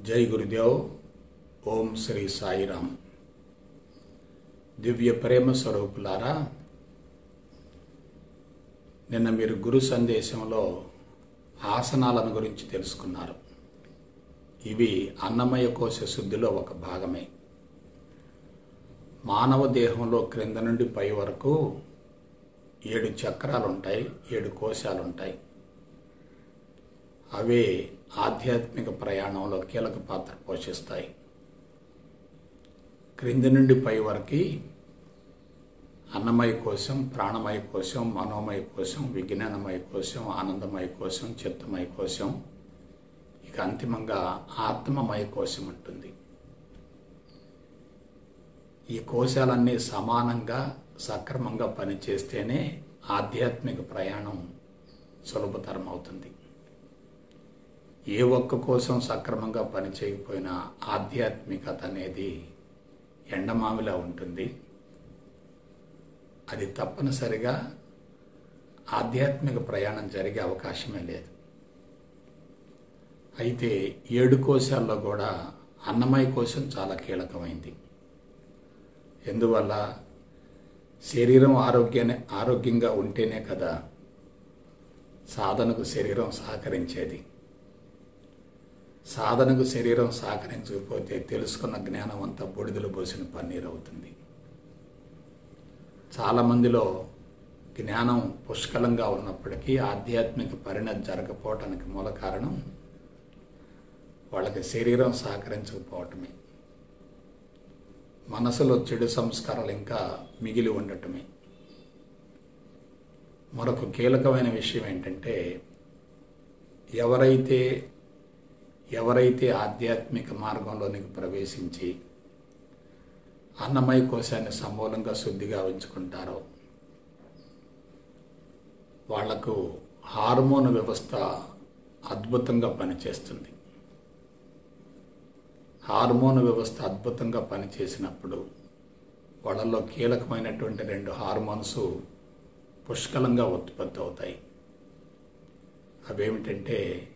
జై గురుదేవ్ ఓం శ్రీ సాయిరామ్ దివ్య ప్రేమ స్వరూపులారా నిన్న మీరు గురు సందేశంలో ఆసనాలను గురించి తెలుసుకున్నారు ఇవి అన్నమయ కోశ శుద్ధిలో ఒక భాగమే మానవ దేహంలో క్రింద నుండి పై వరకు ఏడు చక్రాలు ఉంటాయి ఏడు కోశాలు ఉంటాయి అవే ఆధ్యాత్మిక ప్రయాణంలో కీలక పాత్ర పోషిస్తాయి క్రింది నుండి పై వరకు అన్నమయ కోశం ప్రాణమయ కోశం మనోమయ కోశం విజ్ఞానమయ కోశం ఆనందమయ కోశం చిత్తమయ కోశం ఇక అంతిమంగా ఆత్మమయ కోశం ఉంటుంది ఈ కోశాలన్నీ సమానంగా సక్రమంగా పనిచేస్తేనే ఆధ్యాత్మిక ప్రయాణం సులభతరం అవుతుంది ఏ ఒక్క కోసం సక్రమంగా పనిచేయకపోయినా ఆధ్యాత్మికత అనేది ఎండమావిలా ఉంటుంది అది తప్పనిసరిగా ఆధ్యాత్మిక ప్రయాణం జరిగే అవకాశమే లేదు అయితే ఏడు కోశాల్లో కూడా అన్నమయ కోశం చాలా కీలకమైంది ఎందువల్ల శరీరం ఆరోగ్యాన్ని ఆరోగ్యంగా ఉంటేనే కదా సాధనకు శరీరం సహకరించేది సాధనకు శరీరం సహకరించకపోతే తెలుసుకున్న జ్ఞానం అంతా బొడిదలు పోసిన పన్నీరు అవుతుంది చాలామందిలో జ్ఞానం పుష్కలంగా ఉన్నప్పటికీ ఆధ్యాత్మిక పరిణతి జరగకపోవటానికి మూల కారణం వాళ్ళకి శరీరం సహకరించకపోవటమే మనసులో చెడు సంస్కారాలు ఇంకా మిగిలి ఉండటమే మరొక కీలకమైన విషయం ఏంటంటే ఎవరైతే ఎవరైతే ఆధ్యాత్మిక మార్గంలోనికి ప్రవేశించి అన్నమయ కోశాన్ని సమూలంగా శుద్ధిగా ఉంచుకుంటారో వాళ్లకు హార్మోన్ వ్యవస్థ అద్భుతంగా పనిచేస్తుంది హార్మోన్ వ్యవస్థ అద్భుతంగా పనిచేసినప్పుడు వాళ్ళలో కీలకమైనటువంటి రెండు హార్మోన్స్ పుష్కలంగా ఉత్పత్తి అవుతాయి అవేమిటంటే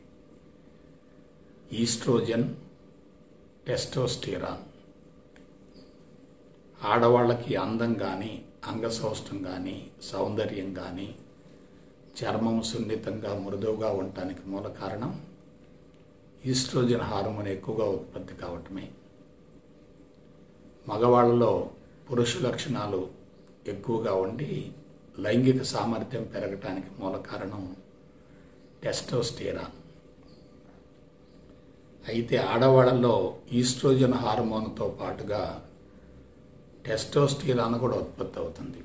ఈస్ట్రోజన్ టెస్టోస్టిరాన్ ఆడవాళ్ళకి అందం కానీ అంగసౌష్టం కానీ సౌందర్యం కానీ చర్మం సున్నితంగా మృదువుగా ఉండటానికి మూల కారణం ఈస్ట్రోజన్ హార్మోన్ ఎక్కువగా ఉత్పత్తి కావటమే మగవాళ్ళలో పురుష లక్షణాలు ఎక్కువగా ఉండి లైంగిక సామర్థ్యం పెరగటానికి మూల కారణం టెస్టోస్టిరాన్ అయితే ఆడవాళ్ళలో ఈస్ట్రోజన్ హార్మోన్తో పాటుగా టెస్టోస్టిరాన్ కూడా ఉత్పత్తి అవుతుంది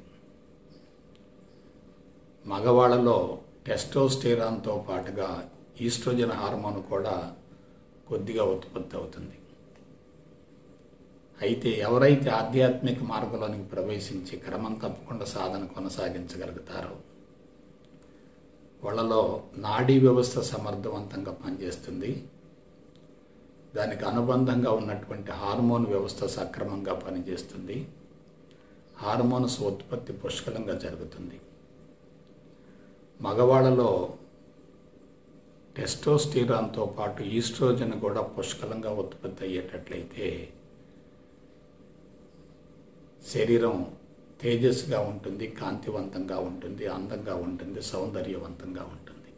మగవాళ్ళలో టెస్టోస్టిరాన్తో పాటుగా ఈస్ట్రోజన్ హార్మోన్ కూడా కొద్దిగా ఉత్పత్తి అవుతుంది అయితే ఎవరైతే ఆధ్యాత్మిక మార్గంలోనికి ప్రవేశించి క్రమం తప్పకుండా సాధన కొనసాగించగలుగుతారో వాళ్ళలో నాడీ వ్యవస్థ సమర్థవంతంగా పనిచేస్తుంది దానికి అనుబంధంగా ఉన్నటువంటి హార్మోన్ వ్యవస్థ సక్రమంగా పనిచేస్తుంది హార్మోన్స్ ఉత్పత్తి పుష్కలంగా జరుగుతుంది మగవాళ్ళలో టెస్టోస్టిరాన్తో పాటు ఈస్ట్రోజన్ కూడా పుష్కలంగా ఉత్పత్తి అయ్యేటట్లయితే శరీరం తేజస్సుగా ఉంటుంది కాంతివంతంగా ఉంటుంది అందంగా ఉంటుంది సౌందర్యవంతంగా ఉంటుంది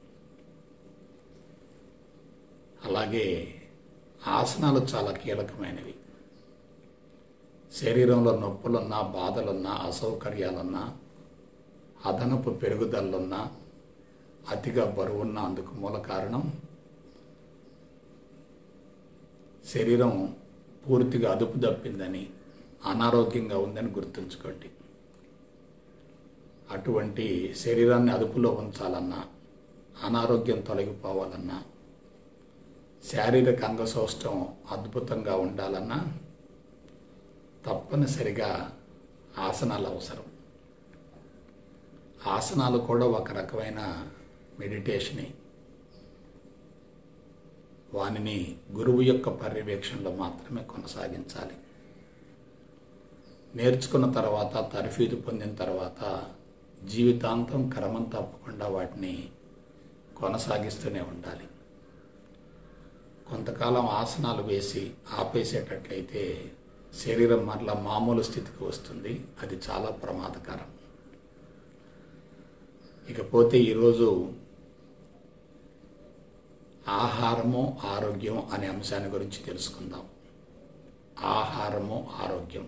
అలాగే ఆసనాలు చాలా కీలకమైనవి శరీరంలో నొప్పులున్నా బాధలున్నా అసౌకర్యాలున్నా అదనపు పెరుగుదలలున్నా అతిగా బరువున్న అందుకు మూల కారణం శరీరం పూర్తిగా అదుపు తప్పిందని అనారోగ్యంగా ఉందని గుర్తుంచుకోండి అటువంటి శరీరాన్ని అదుపులో ఉంచాలన్నా అనారోగ్యం తొలగిపోవాలన్నా శారీరక అంగసౌష్టం అద్భుతంగా ఉండాలన్నా తప్పనిసరిగా ఆసనాలు అవసరం ఆసనాలు కూడా ఒక రకమైన మెడిటేషనే వానిని గురువు యొక్క పర్యవేక్షణలో మాత్రమే కొనసాగించాలి నేర్చుకున్న తర్వాత తర్ఫీదు పొందిన తర్వాత జీవితాంతం క్రమం తప్పకుండా వాటిని కొనసాగిస్తూనే ఉండాలి కొంతకాలం ఆసనాలు వేసి ఆపేసేటట్లయితే శరీరం మరలా మామూలు స్థితికి వస్తుంది అది చాలా ప్రమాదకరం ఇకపోతే ఈరోజు ఆహారము ఆరోగ్యం అనే అంశాన్ని గురించి తెలుసుకుందాం ఆహారము ఆరోగ్యం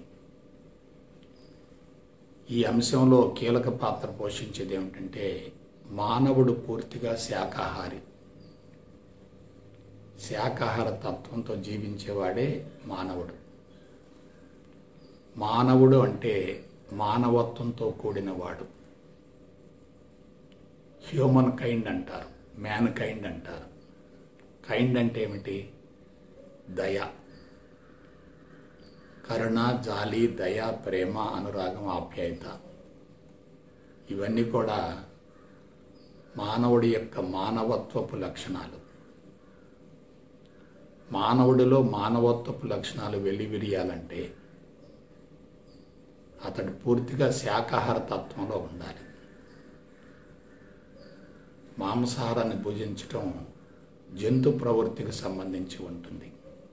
ఈ అంశంలో కీలక పాత్ర పోషించేది ఏమిటంటే మానవుడు పూర్తిగా శాకాహారి శాకాహార తత్వంతో జీవించేవాడే మానవుడు మానవుడు అంటే మానవత్వంతో కూడినవాడు హ్యూమన్ కైండ్ అంటారు మ్యాన్ కైండ్ అంటారు కైండ్ అంటే ఏమిటి దయ కరుణ జాలి దయ ప్రేమ అనురాగం ఆప్యాయత ఇవన్నీ కూడా మానవుడి యొక్క మానవత్వపు లక్షణాలు మానవుడిలో మానవత్వపు లక్షణాలు వెలివిరియాలంటే అతడు పూర్తిగా శాకాహార తత్వంలో ఉండాలి మాంసాహారాన్ని భుజించటం జంతు ప్రవృత్తికి సంబంధించి ఉంటుంది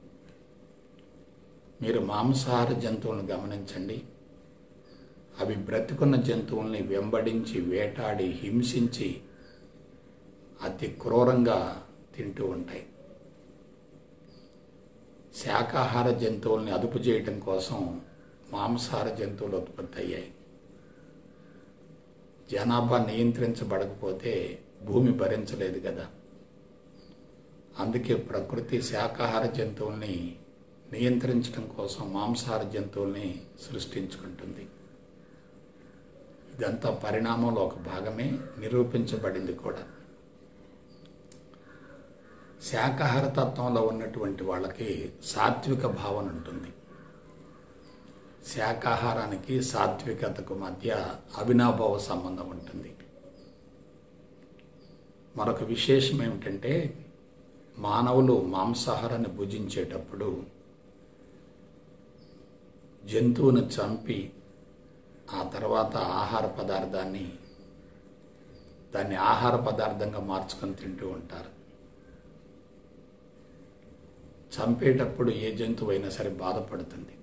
మీరు మాంసాహార జంతువులను గమనించండి అవి బ్రతికున్న జంతువుల్ని వెంబడించి వేటాడి హింసించి అతి క్రూరంగా తింటూ ఉంటాయి శాకాహార జంతువుల్ని అదుపు చేయటం కోసం మాంసాహార జంతువులు ఉత్పత్తి అయ్యాయి జనాభా నియంత్రించబడకపోతే భూమి భరించలేదు కదా అందుకే ప్రకృతి శాకాహార జంతువుల్ని నియంత్రించడం కోసం మాంసాహార జంతువుల్ని సృష్టించుకుంటుంది ఇదంతా పరిణామంలో ఒక భాగమే నిరూపించబడింది కూడా శాకాహార తత్వంలో ఉన్నటువంటి వాళ్ళకి సాత్విక భావన ఉంటుంది శాకాహారానికి సాత్వికతకు మధ్య అవినాభావ సంబంధం ఉంటుంది మరొక విశేషం ఏమిటంటే మానవులు మాంసాహారాన్ని భుజించేటప్పుడు జంతువును చంపి ఆ తర్వాత ఆహార పదార్థాన్ని దాన్ని ఆహార పదార్థంగా మార్చుకొని తింటూ ఉంటారు చంపేటప్పుడు ఏ జంతువు అయినా సరే బాధపడుతుంది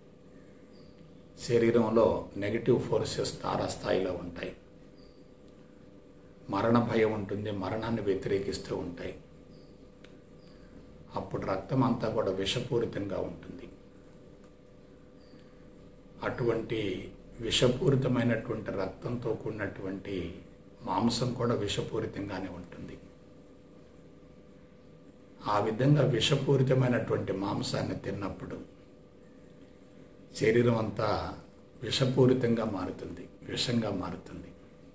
శరీరంలో నెగిటివ్ ఫోర్సెస్ తారాస్థాయిలో ఉంటాయి మరణ భయం ఉంటుంది మరణాన్ని వ్యతిరేకిస్తూ ఉంటాయి అప్పుడు రక్తం అంతా కూడా విషపూరితంగా ఉంటుంది అటువంటి విషపూరితమైనటువంటి రక్తంతో కూడినటువంటి మాంసం కూడా విషపూరితంగానే ఉంటుంది ఆ విధంగా విషపూరితమైనటువంటి మాంసాన్ని తిన్నప్పుడు శరీరం అంతా విషపూరితంగా మారుతుంది విషంగా మారుతుంది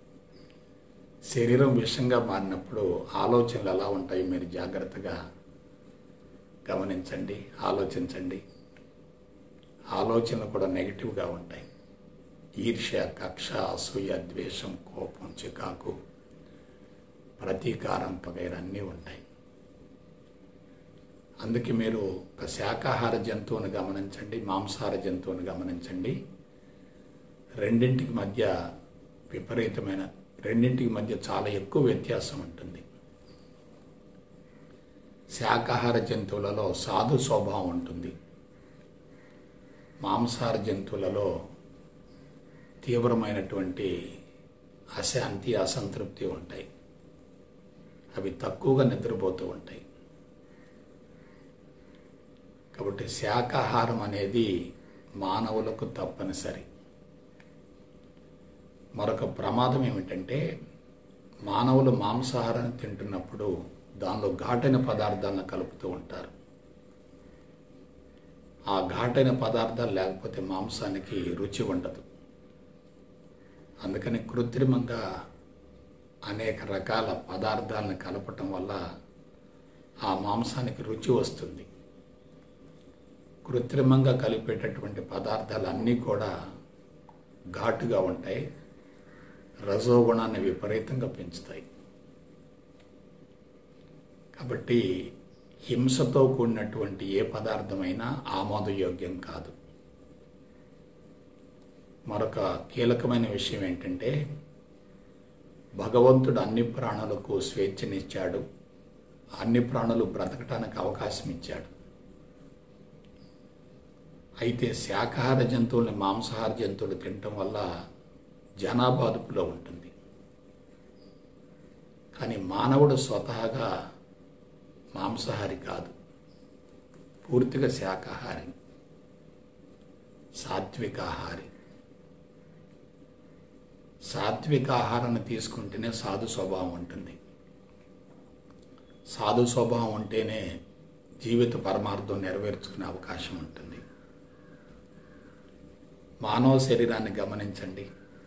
శరీరం విషంగా మారినప్పుడు ఆలోచనలు ఎలా ఉంటాయి మీరు జాగ్రత్తగా గమనించండి ఆలోచించండి ఆలోచనలు కూడా నెగిటివ్గా ఉంటాయి ఈర్ష్య కక్ష అసూయ ద్వేషం కోపం చికాకు ప్రతీకారం పగైర అన్నీ ఉంటాయి అందుకే మీరు ఒక శాకాహార జంతువుని గమనించండి మాంసాహార జంతువుని గమనించండి రెండింటికి మధ్య విపరీతమైన రెండింటికి మధ్య చాలా ఎక్కువ వ్యత్యాసం ఉంటుంది శాకాహార జంతువులలో సాధు స్వభావం ఉంటుంది మాంసాహార జంతువులలో తీవ్రమైనటువంటి అశాంతి అసంతృప్తి ఉంటాయి అవి తక్కువగా నిద్రపోతూ ఉంటాయి కాబట్టి శాకాహారం అనేది మానవులకు తప్పనిసరి మరొక ప్రమాదం ఏమిటంటే మానవులు మాంసాహారాన్ని తింటున్నప్పుడు దానిలో ఘాటైన పదార్థాలను కలుపుతూ ఉంటారు ఆ ఘాటైన పదార్థాలు లేకపోతే మాంసానికి రుచి ఉండదు అందుకని కృత్రిమంగా అనేక రకాల పదార్థాలను కలపటం వల్ల ఆ మాంసానికి రుచి వస్తుంది కృత్రిమంగా కలిపేటటువంటి పదార్థాలు అన్నీ కూడా ఘాటుగా ఉంటాయి రజోగుణాన్ని విపరీతంగా పెంచుతాయి కాబట్టి హింసతో కూడినటువంటి ఏ పదార్థమైనా ఆమోదయోగ్యం కాదు మరొక కీలకమైన విషయం ఏంటంటే భగవంతుడు అన్ని ప్రాణులకు స్వేచ్ఛనిచ్చాడు అన్ని ప్రాణులు బ్రతకటానికి అవకాశం ఇచ్చాడు అయితే శాకాహార జంతువుల్ని మాంసాహార జంతువులు తినటం వల్ల జనాభా అదుపులో ఉంటుంది కానీ మానవుడు స్వతహాగా మాంసాహారి కాదు పూర్తిగా శాకాహారి సాత్వికాహారి సాత్విక ఆహారాన్ని తీసుకుంటేనే సాధు స్వభావం ఉంటుంది సాధు స్వభావం ఉంటేనే జీవిత పరమార్థం నెరవేర్చుకునే అవకాశం ఉంటుంది మానవ శరీరాన్ని గమనించండి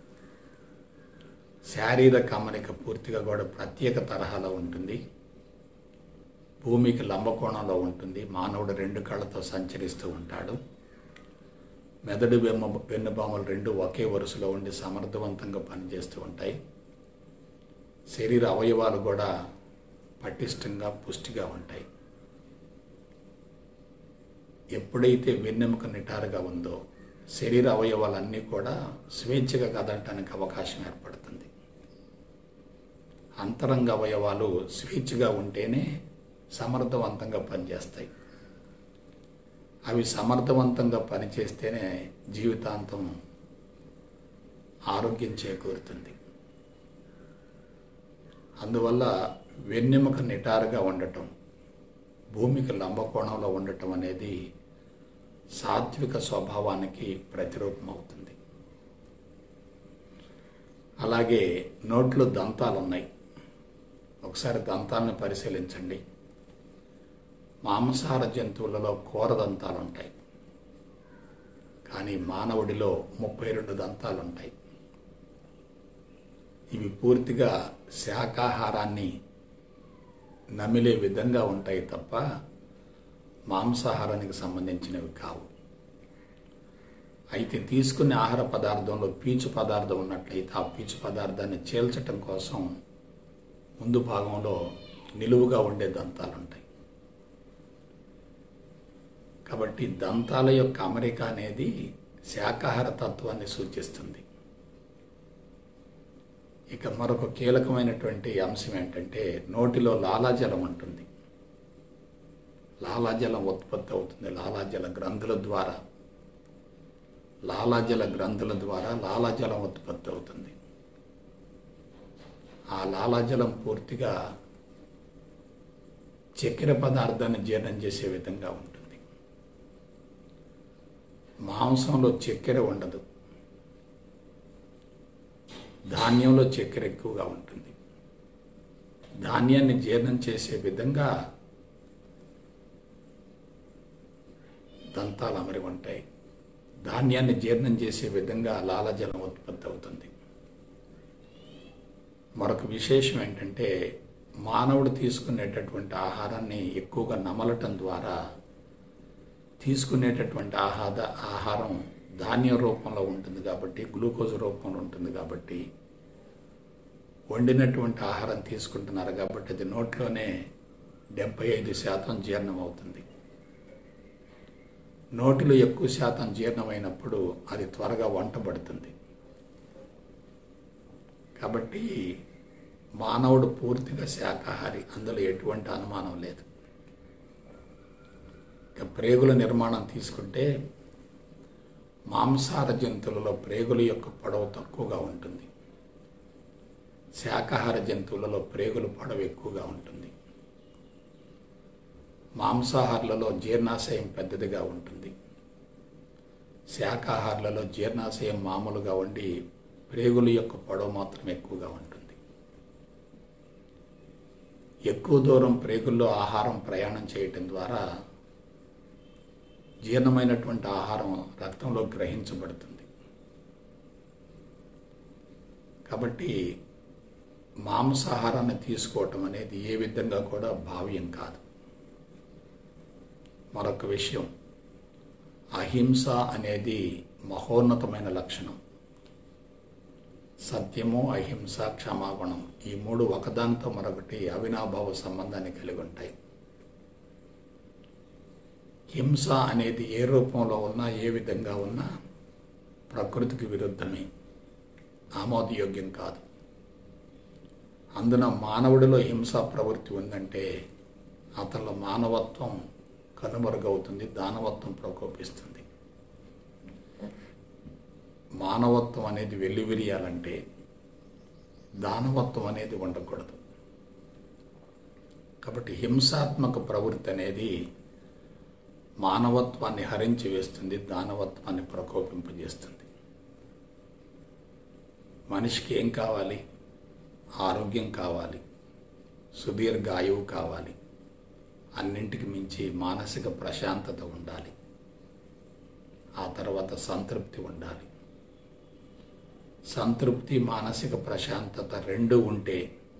శారీరక అమరిక పూర్తిగా కూడా ప్రత్యేక తరహాలో ఉంటుంది భూమికి లంబకోణంలో ఉంటుంది మానవుడు రెండు కళ్ళతో సంచరిస్తూ ఉంటాడు మెదడు వెమ్మ వెన్నుబాములు రెండు ఒకే వరుసలో ఉండి సమర్థవంతంగా పనిచేస్తూ ఉంటాయి శరీర అవయవాలు కూడా పటిష్టంగా పుష్టిగా ఉంటాయి ఎప్పుడైతే వెన్నెముక నిటారుగా ఉందో శరీర అవయవాలన్నీ కూడా స్వేచ్ఛగా కదలటానికి అవకాశం ఏర్పడుతుంది అంతరంగ అవయవాలు స్వేచ్ఛగా ఉంటేనే సమర్థవంతంగా పనిచేస్తాయి అవి సమర్థవంతంగా పనిచేస్తేనే జీవితాంతం ఆరోగ్యం చేకూరుతుంది అందువల్ల వెన్నెముక నిటారుగా ఉండటం భూమికి లంబకోణంలో ఉండటం అనేది సాత్విక స్వభావానికి ప్రతిరూపం అవుతుంది అలాగే నోట్లో దంతాలు ఉన్నాయి ఒకసారి దంతాలను పరిశీలించండి మాంసాహార జంతువులలో కూర దంతాలు ఉంటాయి కానీ మానవుడిలో ముప్పై రెండు దంతాలు ఉంటాయి ఇవి పూర్తిగా శాకాహారాన్ని నమిలే విధంగా ఉంటాయి తప్ప మాంసాహారానికి సంబంధించినవి కావు అయితే తీసుకునే ఆహార పదార్థంలో పీచు పదార్థం ఉన్నట్లయితే ఆ పీచు పదార్థాన్ని చేల్చటం కోసం ముందు భాగంలో నిలువుగా ఉండే దంతాలు ఉంటాయి కాబట్టి దంతాల యొక్క అమరిక అనేది శాకాహార తత్వాన్ని సూచిస్తుంది ఇక మరొక కీలకమైనటువంటి అంశం ఏంటంటే నోటిలో లాలాజలం ఉంటుంది లాలాజలం ఉత్పత్తి అవుతుంది లాలాజల గ్రంథుల ద్వారా లాలాజల గ్రంథుల ద్వారా లాలాజలం ఉత్పత్తి అవుతుంది ఆ లాలాజలం పూర్తిగా చక్కెర పదార్థాన్ని జీర్ణం చేసే విధంగా ఉంటుంది మాంసంలో చక్కెర ఉండదు ధాన్యంలో చక్కెర ఎక్కువగా ఉంటుంది ధాన్యాన్ని జీర్ణం చేసే విధంగా దంతాలు అమరి ఉంటాయి ధాన్యాన్ని జీర్ణం చేసే విధంగా లాలజలం ఉత్పత్తి అవుతుంది మరొక విశేషం ఏంటంటే మానవుడు తీసుకునేటటువంటి ఆహారాన్ని ఎక్కువగా నమలటం ద్వారా తీసుకునేటటువంటి ఆహార ఆహారం ధాన్యం రూపంలో ఉంటుంది కాబట్టి గ్లూకోజ్ రూపంలో ఉంటుంది కాబట్టి వండినటువంటి ఆహారం తీసుకుంటున్నారు కాబట్టి అది నోట్లోనే డెబ్బై ఐదు శాతం జీర్ణం అవుతుంది నోటిలో ఎక్కువ శాతం జీర్ణమైనప్పుడు అది త్వరగా వంటబడుతుంది కాబట్టి మానవుడు పూర్తిగా శాకాహారి అందులో ఎటువంటి అనుమానం లేదు ఇక ప్రేగుల నిర్మాణం తీసుకుంటే మాంసాహార జంతువులలో ప్రేగుల యొక్క పొడవు తక్కువగా ఉంటుంది శాకాహార జంతువులలో ప్రేగుల పొడవు ఎక్కువగా ఉంటుంది మాంసాహారులలో జీర్ణాశయం పెద్దదిగా ఉంటుంది శాకాహారులలో జీర్ణాశయం మామూలుగా ఉండి ప్రేగుల యొక్క పొడవు మాత్రం ఎక్కువగా ఉంటుంది ఎక్కువ దూరం ప్రేగుల్లో ఆహారం ప్రయాణం చేయటం ద్వారా జీర్ణమైనటువంటి ఆహారం రక్తంలో గ్రహించబడుతుంది కాబట్టి మాంసాహారాన్ని తీసుకోవటం అనేది ఏ విధంగా కూడా భావ్యం కాదు మరొక విషయం అహింస అనేది మహోన్నతమైన లక్షణం సత్యము అహింస క్షమాగుణం ఈ మూడు ఒకదానితో మరొకటి అవినాభావ సంబంధాన్ని కలిగి ఉంటాయి హింస అనేది ఏ రూపంలో ఉన్నా ఏ విధంగా ఉన్నా ప్రకృతికి విరుద్ధమే ఆమోదయోగ్యం కాదు అందున మానవుడిలో హింసా ప్రవృత్తి ఉందంటే అతనిలో మానవత్వం కనుమరుగవుతుంది దానవత్వం ప్రకోపిస్తుంది మానవత్వం అనేది వెల్లివిరియాలంటే దానవత్వం అనేది ఉండకూడదు కాబట్టి హింసాత్మక ప్రవృత్తి అనేది మానవత్వాన్ని హరించి వేస్తుంది దానవత్వాన్ని ప్రకోపింపజేస్తుంది మనిషికి ఏం కావాలి ఆరోగ్యం కావాలి సుదీర్ఘ ఆయువు కావాలి అన్నింటికి మించి మానసిక ప్రశాంతత ఉండాలి ఆ తర్వాత సంతృప్తి ఉండాలి సంతృప్తి మానసిక ప్రశాంతత రెండు ఉంటే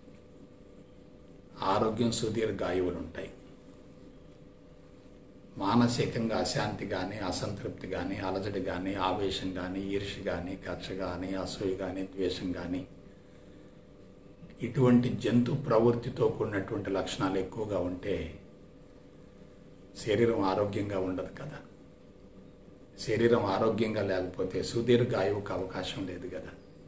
ఆరోగ్యం సుదీర్ఘాయువులు ఉంటాయి మానసికంగా అశాంతి కానీ అసంతృప్తి కానీ అలజడి కానీ ఆవేశం కానీ ఈర్షి కానీ కక్ష కానీ అసూయ కానీ ద్వేషం కానీ ఇటువంటి జంతు ప్రవృత్తితో కూడినటువంటి లక్షణాలు ఎక్కువగా ఉంటే శరీరం ఆరోగ్యంగా ఉండదు కదా శరీరం ఆరోగ్యంగా లేకపోతే సుదీర్ఘ ఆయువుకు అవకాశం లేదు కదా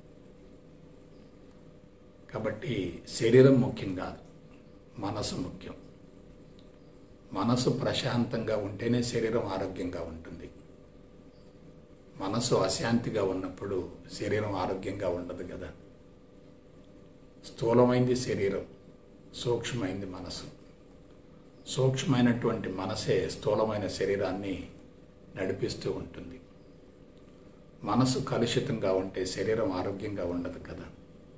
కాబట్టి శరీరం ముఖ్యం కాదు మనసు ముఖ్యం మనసు ప్రశాంతంగా ఉంటేనే శరీరం ఆరోగ్యంగా ఉంటుంది మనసు అశాంతిగా ఉన్నప్పుడు శరీరం ఆరోగ్యంగా ఉండదు కదా స్థూలమైంది శరీరం సూక్ష్మమైంది మనసు సూక్ష్మమైనటువంటి మనసే స్థూలమైన శరీరాన్ని నడిపిస్తూ ఉంటుంది మనసు కలుషితంగా ఉంటే శరీరం ఆరోగ్యంగా ఉండదు కదా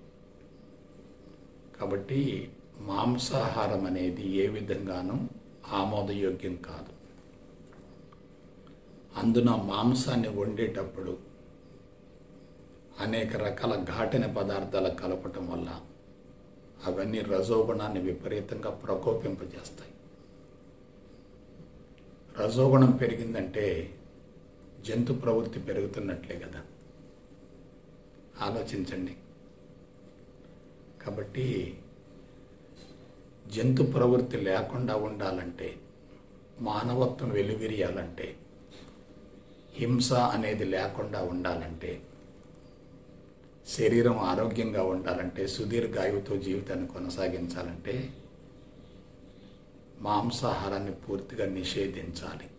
కాబట్టి మాంసాహారం అనేది ఏ విధంగానూ ఆమోదయోగ్యం కాదు అందున మాంసాన్ని వండేటప్పుడు అనేక రకాల ఘాటిన పదార్థాలు కలపటం వల్ల అవన్నీ రజోగుణాన్ని విపరీతంగా ప్రకోపింపజేస్తాయి రజోగుణం పెరిగిందంటే జంతు ప్రవృత్తి పెరుగుతున్నట్లే కదా ఆలోచించండి కాబట్టి జంతు ప్రవృత్తి లేకుండా ఉండాలంటే మానవత్వం వెలువిరియాలంటే హింస అనేది లేకుండా ఉండాలంటే శరీరం ఆరోగ్యంగా ఉండాలంటే సుదీర్ఘాయువుతో జీవితాన్ని కొనసాగించాలంటే మాంసాహారాన్ని పూర్తిగా నిషేధించాలి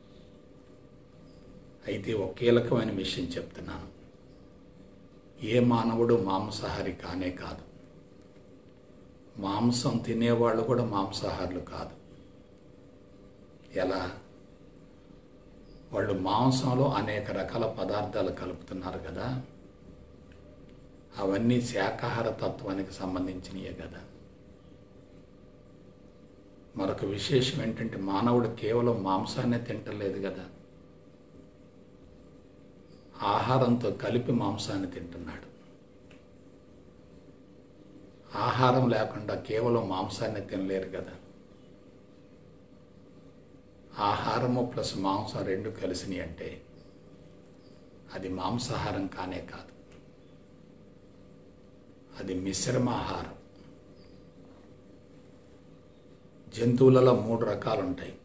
అయితే ఒక కీలకమైన విషయం చెప్తున్నాను ఏ మానవుడు మాంసాహారి కానే కాదు మాంసం తినేవాళ్ళు కూడా మాంసాహారులు కాదు ఎలా వాళ్ళు మాంసంలో అనేక రకాల పదార్థాలు కలుపుతున్నారు కదా అవన్నీ శాకాహార తత్వానికి సంబంధించినయే కదా మరొక విశేషం ఏంటంటే మానవుడు కేవలం మాంసాన్నే తింటలేదు కదా ఆహారంతో కలిపి మాంసాన్ని తింటున్నాడు ఆహారం లేకుండా కేవలం మాంసాన్ని తినలేరు కదా ఆహారము ప్లస్ మాంసం రెండు కలిసినాయి అంటే అది మాంసాహారం కానే కాదు అది మిశ్రమాహారం జంతువులలో మూడు రకాలు ఉంటాయి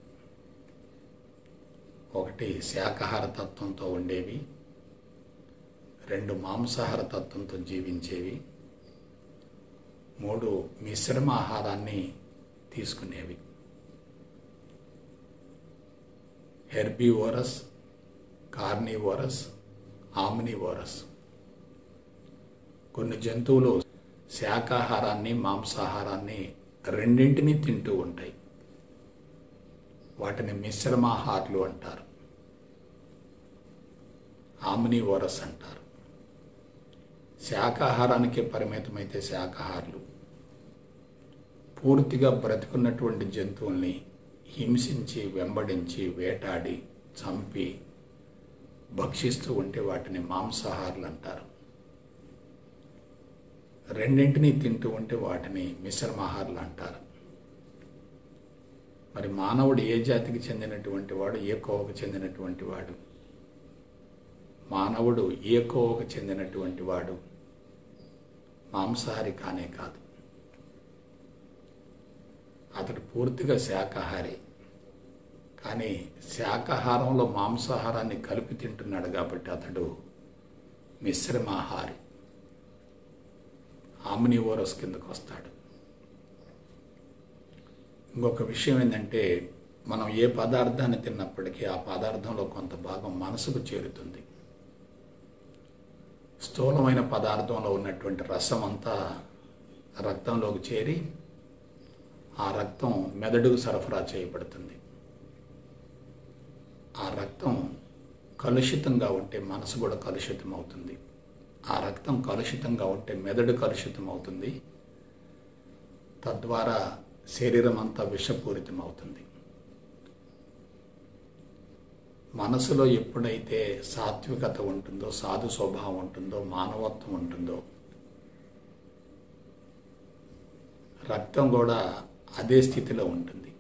ఒకటి శాకాహార తత్వంతో ఉండేవి రెండు మాంసాహార తత్వంతో జీవించేవి మూడు మిశ్రమ ఆహారాన్ని తీసుకునేవి హెర్బీవోరస్ కార్నివోరస్ ఆమ్నివోరస్ కొన్ని జంతువులు శాకాహారాన్ని మాంసాహారాన్ని రెండింటినీ తింటూ ఉంటాయి వాటిని మిశ్రమాహారులు అంటారు ఆమ్నివోరస్ అంటారు శాకాహారానికి పరిమితమైతే శాకాహారులు పూర్తిగా బ్రతుకున్నటువంటి జంతువుల్ని హింసించి వెంబడించి వేటాడి చంపి భక్షిస్తూ ఉంటే వాటిని మాంసాహారులు అంటారు రెండింటినీ తింటూ ఉంటే వాటిని మిశ్రమాహారులు అంటారు మరి మానవుడు ఏ జాతికి చెందినటువంటి వాడు ఏ కోవకు చెందినటువంటి వాడు మానవుడు ఏ కోవకు చెందినటువంటి వాడు మాంసాహారి కానే కాదు అతడు పూర్తిగా శాకాహారి కానీ శాకాహారంలో మాంసాహారాన్ని కలిపి తింటున్నాడు కాబట్టి అతడు మిశ్రమాహారి ఆమ్నివోరస్ కిందకు వస్తాడు ఇంకొక విషయం ఏంటంటే మనం ఏ పదార్థాన్ని తిన్నప్పటికీ ఆ పదార్థంలో కొంత భాగం మనసుకు చేరుతుంది స్థూలమైన పదార్థంలో ఉన్నటువంటి రసం అంతా రక్తంలోకి చేరి ఆ రక్తం మెదడుకు సరఫరా చేయబడుతుంది ఆ రక్తం కలుషితంగా ఉంటే మనసు కూడా కలుషితం అవుతుంది ఆ రక్తం కలుషితంగా ఉంటే మెదడు కలుషితం అవుతుంది తద్వారా శరీరం అంతా విషపూరితం అవుతుంది మనసులో ఎప్పుడైతే సాత్వికత ఉంటుందో సాధు స్వభావం ఉంటుందో మానవత్వం ఉంటుందో రక్తం కూడా అదే స్థితిలో ఉంటుంది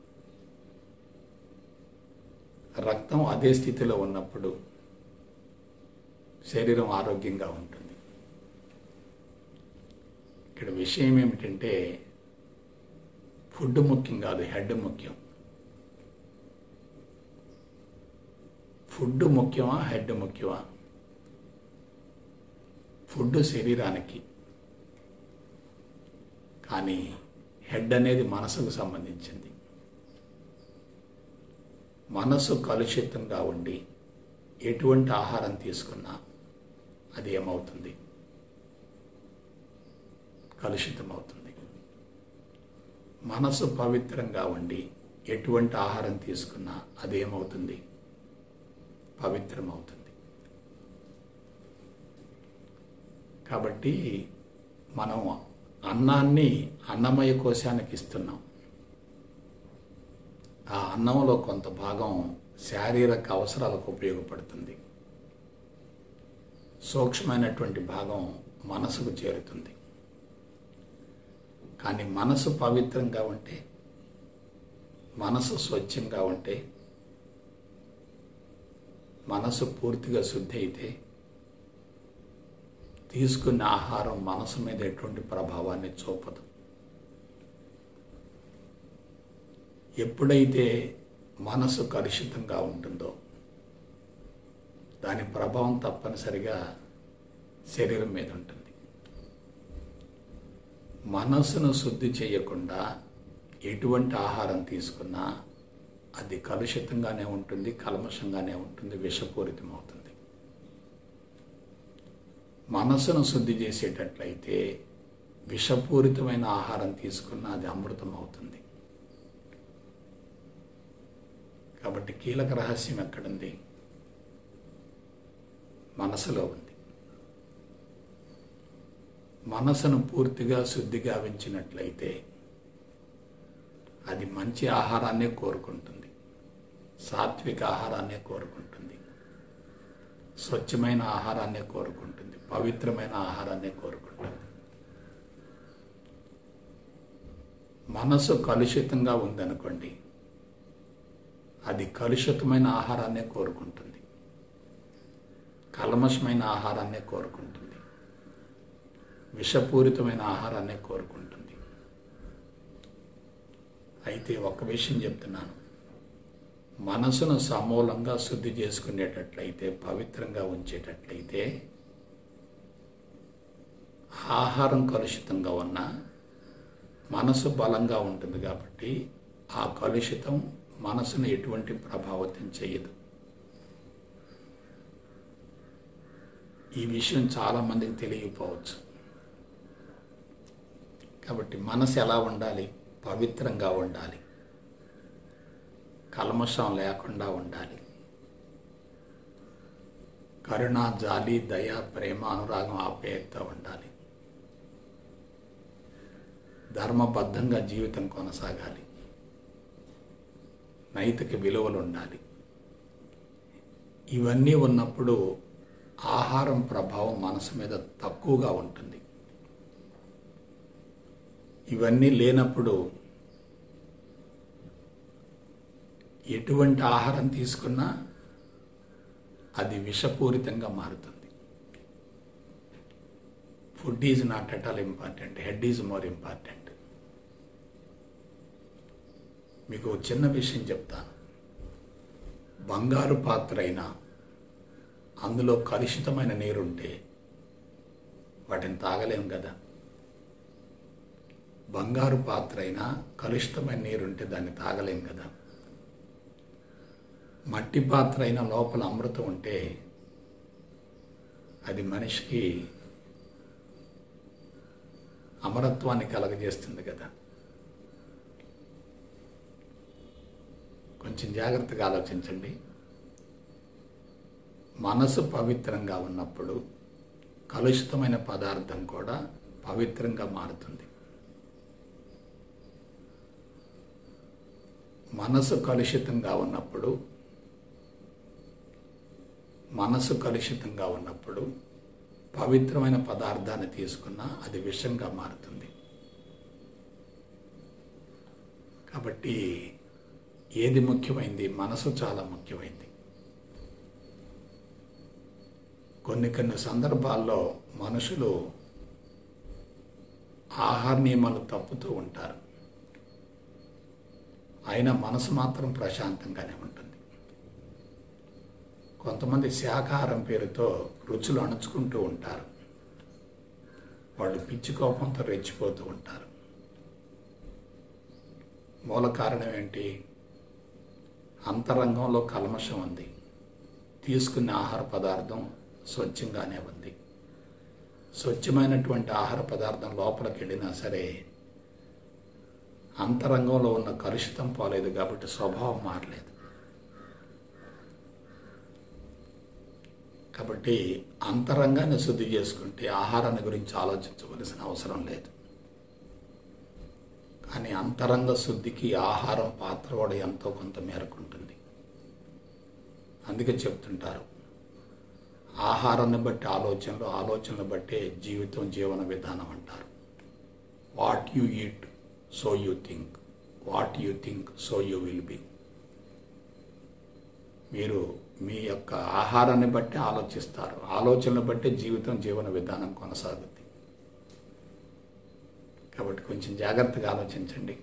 రక్తం అదే స్థితిలో ఉన్నప్పుడు శరీరం ఆరోగ్యంగా ఉంటుంది ఇక్కడ విషయం ఏమిటంటే ఫుడ్ ముఖ్యం కాదు హెడ్ ముఖ్యం ఫుడ్ ముఖ్యమా హెడ్ ముఖ్యమా ఫుడ్ శరీరానికి కానీ హెడ్ అనేది మనసుకు సంబంధించింది మనసు కలుషితంగా ఉండి ఎటువంటి ఆహారం తీసుకున్నా అది ఏమవుతుంది కలుషితం అవుతుంది మనసు పవిత్రంగా ఉండి ఎటువంటి ఆహారం తీసుకున్నా అదేమవుతుంది పవిత్రమవుతుంది కాబట్టి మనం అన్నాన్ని అన్నమయ కోశానికి ఇస్తున్నాం ఆ అన్నంలో కొంత భాగం శారీరక అవసరాలకు ఉపయోగపడుతుంది సూక్ష్మమైనటువంటి భాగం మనసుకు చేరుతుంది కానీ మనసు పవిత్రంగా ఉంటే మనసు స్వచ్ఛంగా ఉంటే మనసు పూర్తిగా శుద్ధి అయితే తీసుకున్న ఆహారం మనసు మీద ఎటువంటి ప్రభావాన్ని చూపదు ఎప్పుడైతే మనసు కలుషితంగా ఉంటుందో దాని ప్రభావం తప్పనిసరిగా శరీరం మీద ఉంటుంది మనసును శుద్ధి చేయకుండా ఎటువంటి ఆహారం తీసుకున్నా అది కలుషితంగానే ఉంటుంది కల్మషంగానే ఉంటుంది విషపూరితం అవుతుంది మనసును శుద్ధి చేసేటట్లయితే విషపూరితమైన ఆహారం తీసుకున్న అది అమృతం అవుతుంది కాబట్టి కీలక రహస్యం ఎక్కడుంది మనసులో ఉంది మనసును పూర్తిగా శుద్ధి గావించినట్లయితే అది మంచి ఆహారాన్నే కోరుకుంటుంది సాత్విక ఆహారాన్నే కోరుకుంటుంది స్వచ్ఛమైన ఆహారాన్నే కోరుకుంటుంది పవిత్రమైన ఆహారాన్నే కోరుకుంటుంది మనసు కలుషితంగా ఉందనుకోండి అది కలుషితమైన ఆహారాన్నే కోరుకుంటుంది కల్మషమైన ఆహారాన్నే కోరుకుంటుంది విషపూరితమైన ఆహారాన్నే కోరుకుంటుంది అయితే ఒక విషయం చెప్తున్నాను మనసును సమూలంగా శుద్ధి చేసుకునేటట్లయితే పవిత్రంగా ఉంచేటట్లయితే ఆహారం కలుషితంగా ఉన్నా మనసు బలంగా ఉంటుంది కాబట్టి ఆ కలుషితం మనసును ఎటువంటి ప్రభావితం చేయదు ఈ విషయం చాలామందికి తెలియకపోవచ్చు కాబట్టి మనసు ఎలా ఉండాలి పవిత్రంగా ఉండాలి కల్మషం లేకుండా ఉండాలి కరుణ జాలి దయ ప్రేమ అనురాగం ఆప్యాయత ఉండాలి ధర్మబద్ధంగా జీవితం కొనసాగాలి నైతిక విలువలు ఉండాలి ఇవన్నీ ఉన్నప్పుడు ఆహారం ప్రభావం మనసు మీద తక్కువగా ఉంటుంది ఇవన్నీ లేనప్పుడు ఎటువంటి ఆహారం తీసుకున్నా అది విషపూరితంగా మారుతుంది food is not at all important head is more important మీకు ఒక చిన్న విషయం చెప్తాను బంగారు పాత్ర అయినా అందులో కలుషితమైన నీరుంటే వాటిని తాగలేం కదా బంగారు పాత్ర అయినా కలుషితమైన నీరుంటే దాన్ని తాగలేం కదా మట్టి పాత్ర అయిన లోపల అమృతం ఉంటే అది మనిషికి అమరత్వాన్ని కలగజేస్తుంది కదా కొంచెం జాగ్రత్తగా ఆలోచించండి మనసు పవిత్రంగా ఉన్నప్పుడు కలుషితమైన పదార్థం కూడా పవిత్రంగా మారుతుంది మనసు కలుషితంగా ఉన్నప్పుడు మనసు కలుషితంగా ఉన్నప్పుడు పవిత్రమైన పదార్థాన్ని తీసుకున్నా అది విషంగా మారుతుంది కాబట్టి ఏది ముఖ్యమైంది మనసు చాలా ముఖ్యమైంది కొన్ని కొన్ని సందర్భాల్లో మనుషులు ఆహార నియమాలు తప్పుతూ ఉంటారు అయినా మనసు మాత్రం ప్రశాంతంగానే ఉంటుంది కొంతమంది శాకాహారం పేరుతో రుచులు అణుచుకుంటూ ఉంటారు వాళ్ళు పిచ్చి కోపంతో రెచ్చిపోతూ ఉంటారు మూల కారణం ఏంటి అంతరంగంలో కల్మషం ఉంది తీసుకున్న ఆహార పదార్థం స్వచ్ఛంగానే ఉంది స్వచ్ఛమైనటువంటి ఆహార పదార్థం లోపలికి వెళ్ళినా సరే అంతరంగంలో ఉన్న కలుషితం పోలేదు కాబట్టి స్వభావం మారలేదు కాబట్టి అంతరంగాన్ని శుద్ధి చేసుకుంటే ఆహారాన్ని గురించి ఆలోచించవలసిన అవసరం లేదు కానీ అంతరంగ శుద్ధికి ఆహారం పాత్ర కూడా ఎంతో కొంత మేరకు ఉంటుంది అందుకే చెప్తుంటారు ఆహారాన్ని బట్టి ఆలోచనలు ఆలోచనలు బట్టే జీవితం జీవన విధానం అంటారు what you eat so you think what you think so you will be మీరు మీ యొక్క ఆహారాన్ని బట్టి ఆలోచిస్తారు ఆలోచనలు బట్టి జీవితం జీవన విధానం కొనసాగుద్ది కాబట్టి కొంచెం జాగ్రత్తగా ఆలోచించండి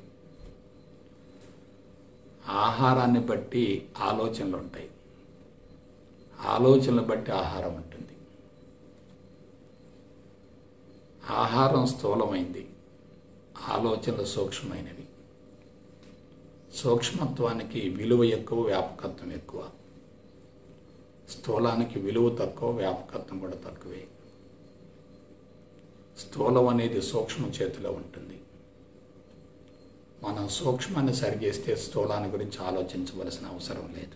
ఆహారాన్ని బట్టి ఆలోచనలు ఉంటాయి ఆలోచనలు బట్టి ఆహారం ఉంటుంది ఆహారం స్థూలమైంది ఆలోచనలు సూక్ష్మమైనవి సూక్ష్మత్వానికి విలువ ఎక్కువ వ్యాపకత్వం ఎక్కువ స్థూలానికి విలువ తక్కువ వ్యాపకత్వం కూడా తక్కువే స్థూలం అనేది సూక్ష్మ చేతిలో ఉంటుంది మనం సూక్ష్మాన్ని సరిచేస్తే స్థూలాన్ని గురించి ఆలోచించవలసిన అవసరం లేదు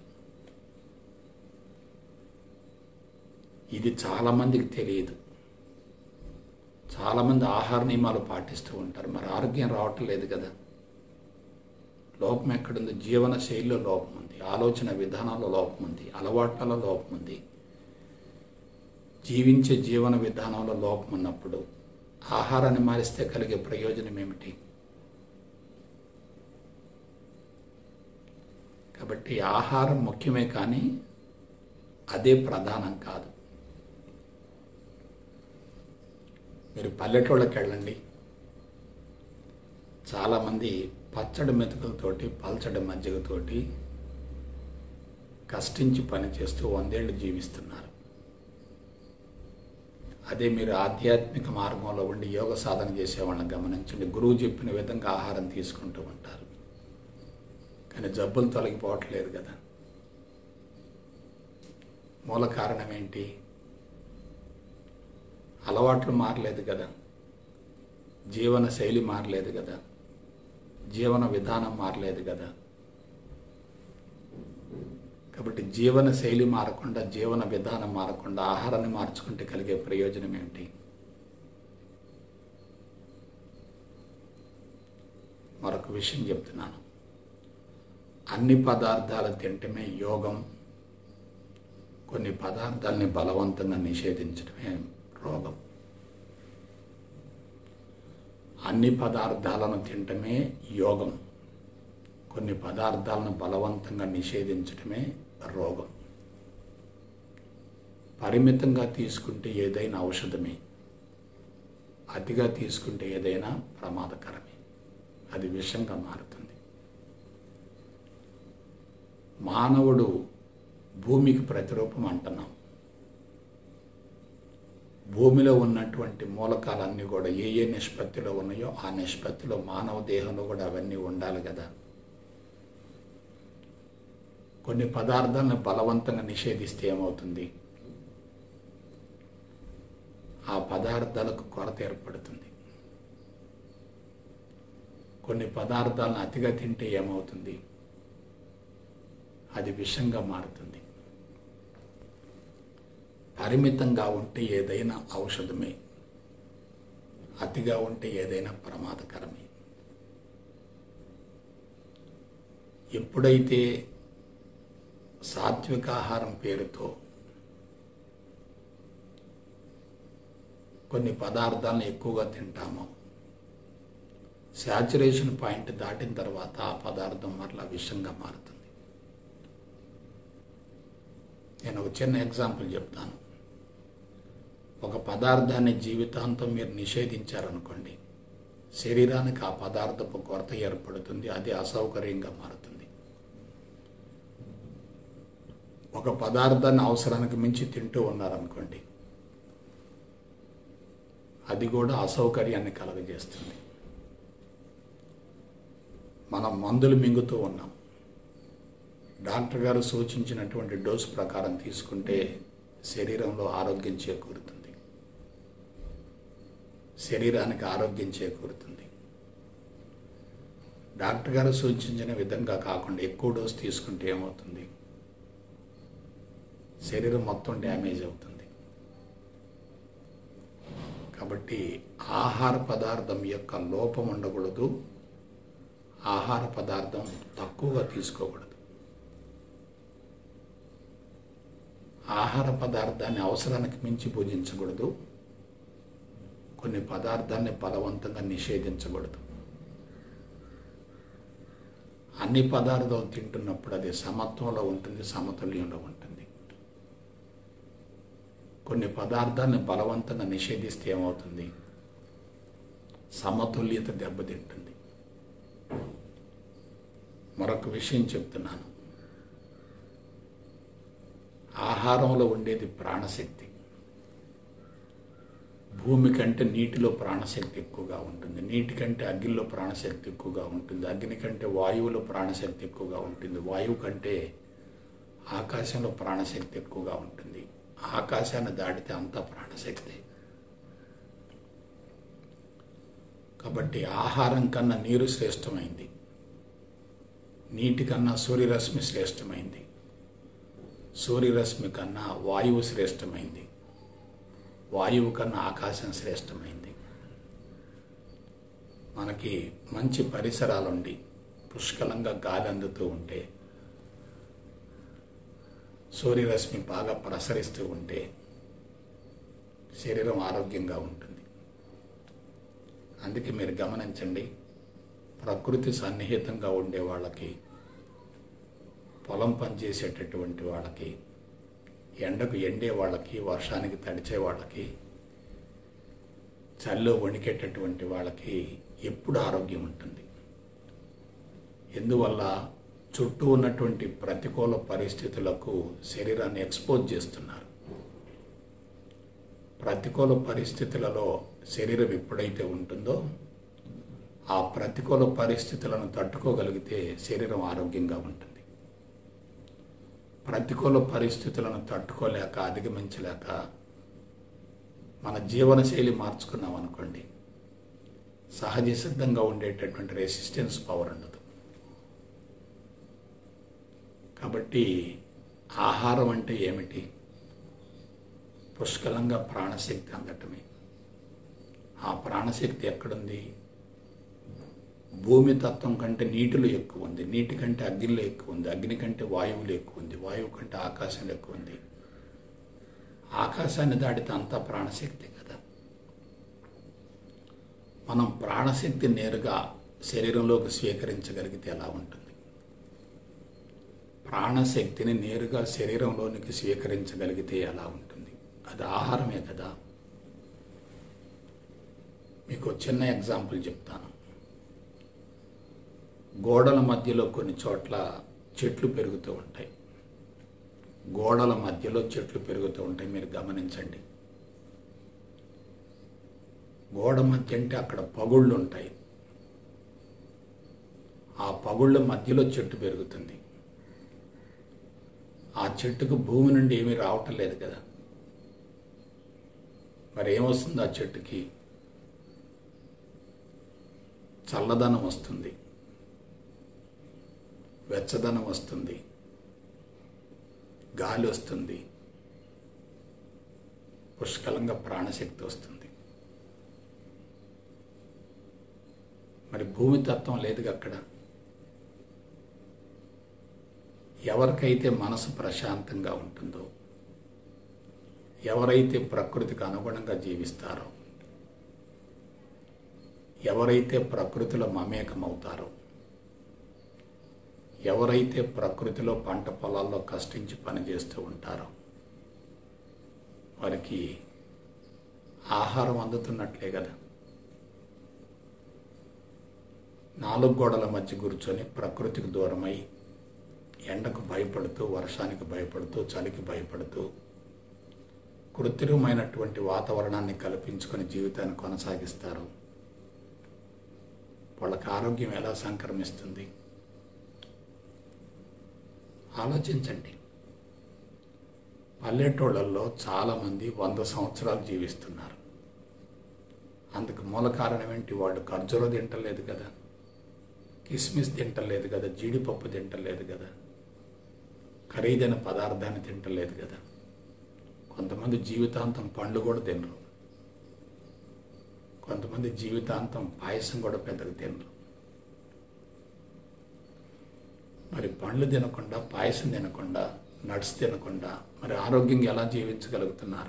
ఇది చాలామందికి తెలియదు చాలామంది ఆహార నియమాలు పాటిస్తూ ఉంటారు మరి ఆరోగ్యం రావటం లేదు కదా లోపం ఎక్కడుంది జీవన శైలిలో లోపం ఉంది ఆలోచన విధానాల్లో లోపం ఉంది అలవాట్లలో లోపం ఉంది జీవించే జీవన విధానంలో లోపం ఉన్నప్పుడు ఆహారాన్ని మారిస్తే కలిగే ప్రయోజనం ఏమిటి కాబట్టి ఆహారం ముఖ్యమే కానీ అదే ప్రధానం కాదు మీరు పల్లెటూళ్ళకి వెళ్ళండి చాలామంది పచ్చడి మెతుకులతోటి పల్చడి మజ్జిగతోటి కష్టించి పనిచేస్తూ వందేళ్ళు జీవిస్తున్నారు అదే మీరు ఆధ్యాత్మిక మార్గంలో ఉండి యోగ సాధన చేసేవాళ్ళని గమనించండి గురువు చెప్పిన విధంగా ఆహారం తీసుకుంటూ ఉంటారు కానీ జబ్బులు తొలగిపోవట్లేదు కదా మూల కారణం ఏంటి అలవాట్లు మారలేదు కదా జీవన శైలి మారలేదు కదా జీవన విధానం మారలేదు కదా కాబట్టి జీవన శైలి మారకుండా జీవన విధానం మారకుండా ఆహారాన్ని మార్చుకుంటే కలిగే ప్రయోజనం ఏమిటి మరొక విషయం చెప్తున్నాను అన్ని పదార్థాలు తింటమే యోగం కొన్ని పదార్థాలని బలవంతంగా నిషేధించడమే రోగం అన్ని పదార్థాలను తినటమే యోగం కొన్ని పదార్థాలను బలవంతంగా నిషేధించడమే రోగం పరిమితంగా తీసుకుంటే ఏదైనా ఔషధమే అతిగా తీసుకుంటే ఏదైనా ప్రమాదకరమే అది విషంగా మారుతుంది మానవుడు భూమికి ప్రతిరూపం అంటున్నాం భూమిలో ఉన్నటువంటి మూలకాలన్నీ కూడా ఏ ఏ నిష్పత్తిలో ఉన్నాయో ఆ నిష్పత్తిలో మానవ దేహంలో కూడా అవన్నీ ఉండాలి కదా కొన్ని పదార్థాలను బలవంతంగా నిషేధిస్తే ఏమవుతుంది ఆ పదార్థాలకు కొరత ఏర్పడుతుంది కొన్ని పదార్థాలను అతిగా తింటే ఏమవుతుంది అది విషంగా మారుతుంది పరిమితంగా ఉంటే ఏదైనా ఔషధమే అతిగా ఉంటే ఏదైనా ప్రమాదకరమే ఎప్పుడైతే సాత్వికాహారం పేరుతో కొన్ని పదార్థాలను ఎక్కువగా తింటామో శాచురేషన్ పాయింట్ దాటిన తర్వాత ఆ పదార్థం మరలా విషంగా మారుతుంది నేను ఒక చిన్న ఎగ్జాంపుల్ చెప్తాను ఒక పదార్థాన్ని జీవితాంతం మీరు నిషేధించారనుకోండి శరీరానికి ఆ పదార్థపు కొరత ఏర్పడుతుంది అది అసౌకర్యంగా మారుతుంది ఒక పదార్థాన్ని అవసరానికి మించి తింటూ ఉన్నారనుకోండి అది కూడా అసౌకర్యాన్ని కలగజేస్తుంది మనం మందులు మింగుతూ ఉన్నాం డాక్టర్ గారు సూచించినటువంటి డోసు ప్రకారం తీసుకుంటే శరీరంలో ఆరోగ్యం చేకూరుతుంది శరీరానికి ఆరోగ్యం చేకూరుతుంది డాక్టర్ గారు సూచించిన విధంగా కాకుండా ఎక్కువ డోసు తీసుకుంటే ఏమవుతుంది శరీరం మొత్తం డ్యామేజ్ అవుతుంది కాబట్టి ఆహార పదార్థం యొక్క లోపం ఉండకూడదు ఆహార పదార్థం తక్కువగా తీసుకోకూడదు ఆహార పదార్థాన్ని అవసరానికి మించి పూజించకూడదు కొన్ని పదార్థాన్ని బలవంతంగా నిషేధించకూడదు అన్ని పదార్థాలు తింటున్నప్పుడు అది సమత్వంలో ఉంటుంది సమతుల్యంలో ఉంటుంది కొన్ని పదార్థాన్ని బలవంతంగా నిషేధిస్తే ఏమవుతుంది సమతుల్యత దెబ్బతింటుంది మరొక విషయం చెప్తున్నాను ఆహారంలో ఉండేది ప్రాణశక్తి భూమి కంటే నీటిలో ప్రాణశక్తి ఎక్కువగా ఉంటుంది నీటి కంటే అగ్నిలో ప్రాణశక్తి ఎక్కువగా ఉంటుంది అగ్ని కంటే వాయువులో ప్రాణశక్తి ఎక్కువగా ఉంటుంది వాయువు కంటే ఆకాశంలో ప్రాణశక్తి ఎక్కువగా ఉంటుంది ఆకాశాన్ని దాటితే అంతా ప్రాణశక్తి కాబట్టి ఆహారం కన్నా నీరు శ్రేష్టమైంది నీటి కన్నా సూర్యరశ్మి శ్రేష్టమైంది సూర్యరశ్మి కన్నా వాయువు శ్రేష్టమైంది వాయువు కన్నా ఆకాశం శ్రేష్టమైంది మనకి మంచి పరిసరాలుండి పుష్కలంగా గాలి అందుతూ ఉంటే సూర్యరశ్మి బాగా ప్రసరిస్తూ ఉంటే శరీరం ఆరోగ్యంగా ఉంటుంది అందుకే మీరు గమనించండి ప్రకృతి సన్నిహితంగా ఉండే వాళ్ళకి పొలం పనిచేసేటటువంటి వాళ్ళకి ఎండకు ఎండే వాళ్ళకి వర్షానికి తడిచే వాళ్ళకి చల్లో వణికేటటువంటి వాళ్ళకి ఎప్పుడు ఆరోగ్యం ఉంటుంది ఎందువల్ల చుట్టూ ఉన్నటువంటి ప్రతికూల పరిస్థితులకు శరీరాన్ని ఎక్స్పోజ్ చేస్తున్నారు ప్రతికూల పరిస్థితులలో శరీరం ఎప్పుడైతే ఉంటుందో ఆ ప్రతికూల పరిస్థితులను తట్టుకోగలిగితే శరీరం ఆరోగ్యంగా ఉంటుంది ప్రతికూల పరిస్థితులను తట్టుకోలేక అధిగమించలేక మన జీవనశైలి మార్చుకున్నాం అనుకోండి సహజ సిద్ధంగా ఉండేటటువంటి రెసిస్టెన్స్ పవర్ ఉండదు కాబట్టి ఆహారం అంటే ఏమిటి పుష్కలంగా ప్రాణశక్తి అందటమే ఆ ప్రాణశక్తి ఎక్కడుంది భూమి తత్వం కంటే నీటిలో ఎక్కువ ఉంది నీటి కంటే అగ్నిలో ఎక్కువ ఉంది అగ్ని కంటే వాయువులో ఎక్కువ ఉంది వాయువు కంటే ఆకాశంలో ఎక్కువ ఉంది ఆకాశాన్ని దాటితే అంతా ప్రాణశక్తి కదా మనం ప్రాణశక్తి నేరుగా శరీరంలోకి స్వీకరించగలిగితే ఎలా ఉంటుంది ప్రాణశక్తిని నేరుగా శరీరంలోనికి స్వీకరించగలిగితే ఎలా ఉంటుంది అది ఆహారమే కదా మీకు చిన్న ఎగ్జాంపుల్ చెప్తాను గోడల మధ్యలో కొన్ని చోట్ల చెట్లు పెరుగుతూ ఉంటాయి గోడల మధ్యలో చెట్లు పెరుగుతూ ఉంటాయి మీరు గమనించండి గోడ మధ్య అంటే అక్కడ పగుళ్ళు ఉంటాయి ఆ పగుళ్ళ మధ్యలో చెట్టు పెరుగుతుంది ఆ చెట్టుకు భూమి నుండి ఏమీ రావటం లేదు కదా మరి ఏమొస్తుంది ఆ చెట్టుకి చల్లదనం వస్తుంది వెచ్చదనం వస్తుంది గాలి వస్తుంది పుష్కలంగా ప్రాణశక్తి వస్తుంది మరి భూమి తత్వం లేదుగా అక్కడ ఎవరికైతే మనసు ప్రశాంతంగా ఉంటుందో ఎవరైతే ప్రకృతికి అనుగుణంగా జీవిస్తారో ఎవరైతే ప్రకృతిలో మమేకమవుతారో ఎవరైతే ప్రకృతిలో పంట పొలాల్లో కష్టించి పనిచేస్తూ ఉంటారో వారికి ఆహారం అందుతున్నట్లే కదా నాలుగు గోడల మధ్య కూర్చొని ప్రకృతికి దూరమై ఎండకు భయపడుతూ వర్షానికి భయపడుతూ చలికి భయపడుతూ కృత్రిమమైనటువంటి వాతావరణాన్ని కల్పించుకొని జీవితాన్ని కొనసాగిస్తారు వాళ్ళకి ఆరోగ్యం ఎలా సంక్రమిస్తుంది ఆలోచించండి పల్లెటూళ్ళల్లో చాలామంది వంద సంవత్సరాలు జీవిస్తున్నారు అందుకు మూల కారణం ఏంటి వాళ్ళు ఖర్జూర తింటలేదు కదా కిస్మిస్ తింటలేదు కదా జీడిపప్పు తింటలేదు కదా ఖరీదైన పదార్థాన్ని తింటలేదు కదా కొంతమంది జీవితాంతం పండ్లు కూడా తినరు కొంతమంది జీవితాంతం పాయసం కూడా పెద్దగా తినరు మరి పండ్లు తినకుండా పాయసం తినకుండా నట్స్ తినకుండా మరి ఆరోగ్యంగా ఎలా జీవించగలుగుతున్నారు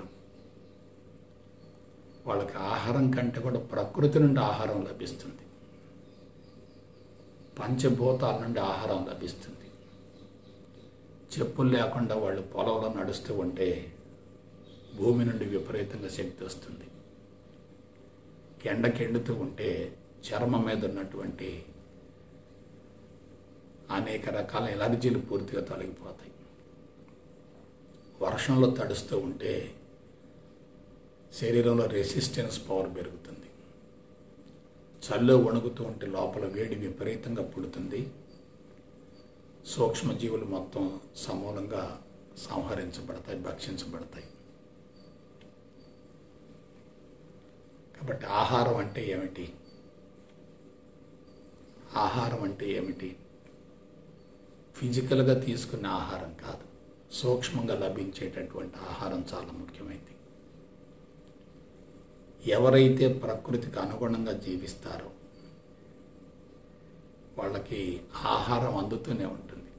వాళ్ళకి ఆహారం కంటే కూడా ప్రకృతి నుండి ఆహారం లభిస్తుంది పంచభూతాల నుండి ఆహారం లభిస్తుంది చెప్పులు లేకుండా వాళ్ళు పొలంలో నడుస్తూ ఉంటే భూమి నుండి విపరీతంగా శక్తి వస్తుంది ఎండకెండుతూ ఉంటే చర్మం మీద ఉన్నటువంటి అనేక రకాల ఎలర్జీలు పూర్తిగా తొలగిపోతాయి వర్షంలో తడుస్తూ ఉంటే శరీరంలో రెసిస్టెన్స్ పవర్ పెరుగుతుంది చల్లో వణుకుతూ ఉంటే లోపల వేడి విపరీతంగా పుడుతుంది సూక్ష్మజీవులు మొత్తం సమూలంగా సంహరించబడతాయి భక్షించబడతాయి కాబట్టి ఆహారం అంటే ఏమిటి ఆహారం అంటే ఏమిటి ఫిజికల్గా తీసుకున్న ఆహారం కాదు సూక్ష్మంగా లభించేటటువంటి ఆహారం చాలా ముఖ్యమైనది ఎవరైతే ప్రకృతికి అనుగుణంగా జీవిస్తారో వాళ్ళకి ఆహారం అందుతూనే ఉంటుంది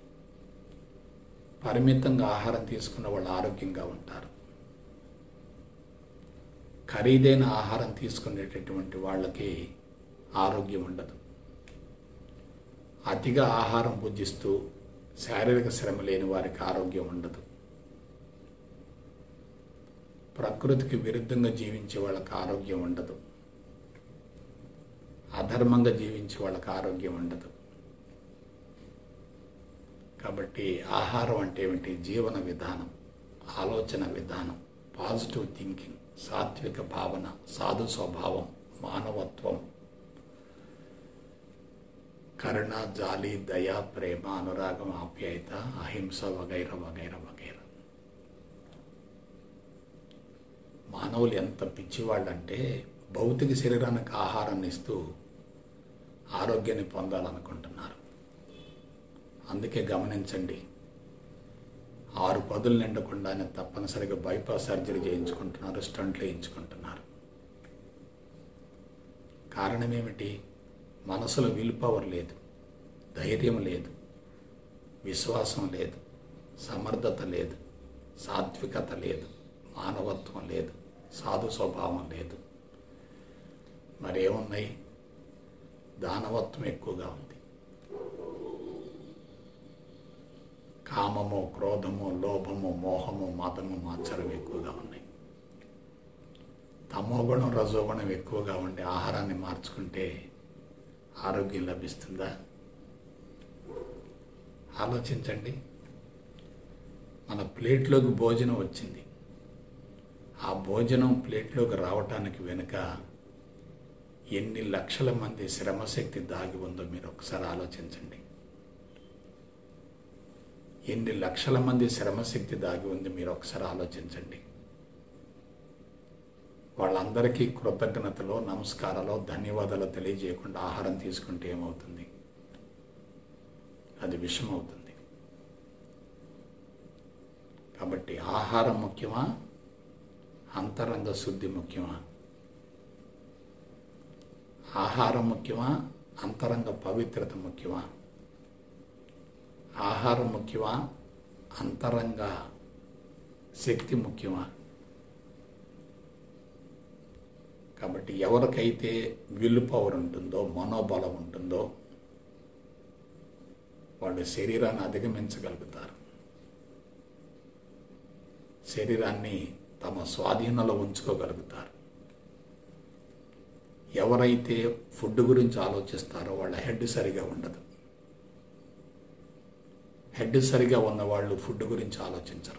పరిమితంగా ఆహారం తీసుకున్న వాళ్ళు ఆరోగ్యంగా ఉంటారు ఖరీదైన ఆహారం తీసుకునేటటువంటి వాళ్ళకి ఆరోగ్యం ఉండదు అతిగా ఆహారం భుజిస్తూ శారీరక శ్రమ లేని వారికి ఆరోగ్యం ఉండదు ప్రకృతికి విరుద్ధంగా జీవించే వాళ్ళకి ఆరోగ్యం ఉండదు అధర్మంగా జీవించే వాళ్ళకి ఆరోగ్యం ఉండదు కాబట్టి ఆహారం అంటే ఏమిటి జీవన విధానం ఆలోచన విధానం పాజిటివ్ థింకింగ్ సాత్విక భావన సాధు స్వభావం మానవత్వం కరుణ జాలి దయ ప్రేమ అనురాగం ఆప్యాయత అహింస వగైర వగైర వగైర మానవులు ఎంత పిచ్చివాళ్ళంటే భౌతిక శరీరానికి ఆహారాన్ని ఇస్తూ ఆరోగ్యాన్ని పొందాలనుకుంటున్నారు అందుకే గమనించండి ఆరు పదులు నిండకుండానే తప్పనిసరిగా బైపాస్ సర్జరీ చేయించుకుంటున్నారు స్టంట్లు వేయించుకుంటున్నారు కారణం ఏమిటి మనసులో విల్ పవర్ లేదు ధైర్యం లేదు విశ్వాసం లేదు సమర్థత లేదు సాత్వికత లేదు మానవత్వం లేదు సాధు స్వభావం లేదు మరి ఏమున్నాయి దానవత్వం ఎక్కువగా ఉంది కామము క్రోధము లోభము మోహము మతము మాత్సరం ఎక్కువగా ఉన్నాయి తమోగుణం రజోగుణం ఎక్కువగా ఉండే ఆహారాన్ని మార్చుకుంటే ఆరోగ్యం లభిస్తుందా ఆలోచించండి మన ప్లేట్లోకి భోజనం వచ్చింది ఆ భోజనం ప్లేట్లోకి రావటానికి వెనుక ఎన్ని లక్షల మంది శ్రమశక్తి దాగి ఉందో మీరు ఒకసారి ఆలోచించండి ఎన్ని లక్షల మంది శ్రమశక్తి దాగి ఉంది మీరు ఒకసారి ఆలోచించండి వాళ్ళందరికీ కృతజ్ఞతలో నమస్కారాలు ధన్యవాదాలు తెలియజేయకుండా ఆహారం తీసుకుంటే ఏమవుతుంది అది విషం అవుతుంది కాబట్టి ఆహారం ముఖ్యమా అంతరంగ శుద్ధి ముఖ్యమా ఆహారం ముఖ్యమా అంతరంగ పవిత్రత ముఖ్యమా ఆహారం ముఖ్యమా అంతరంగ శక్తి ముఖ్యమా కాబట్టి ఎవరికైతే విల్ పవర్ ఉంటుందో మనోబలం ఉంటుందో వాళ్ళు శరీరాన్ని అధిగమించగలుగుతారు శరీరాన్ని తమ స్వాధీనంలో ఉంచుకోగలుగుతారు ఎవరైతే ఫుడ్ గురించి ఆలోచిస్తారో వాళ్ళ హెడ్ సరిగా ఉండదు హెడ్ సరిగా ఉన్న వాళ్ళు ఫుడ్ గురించి ఆలోచించరు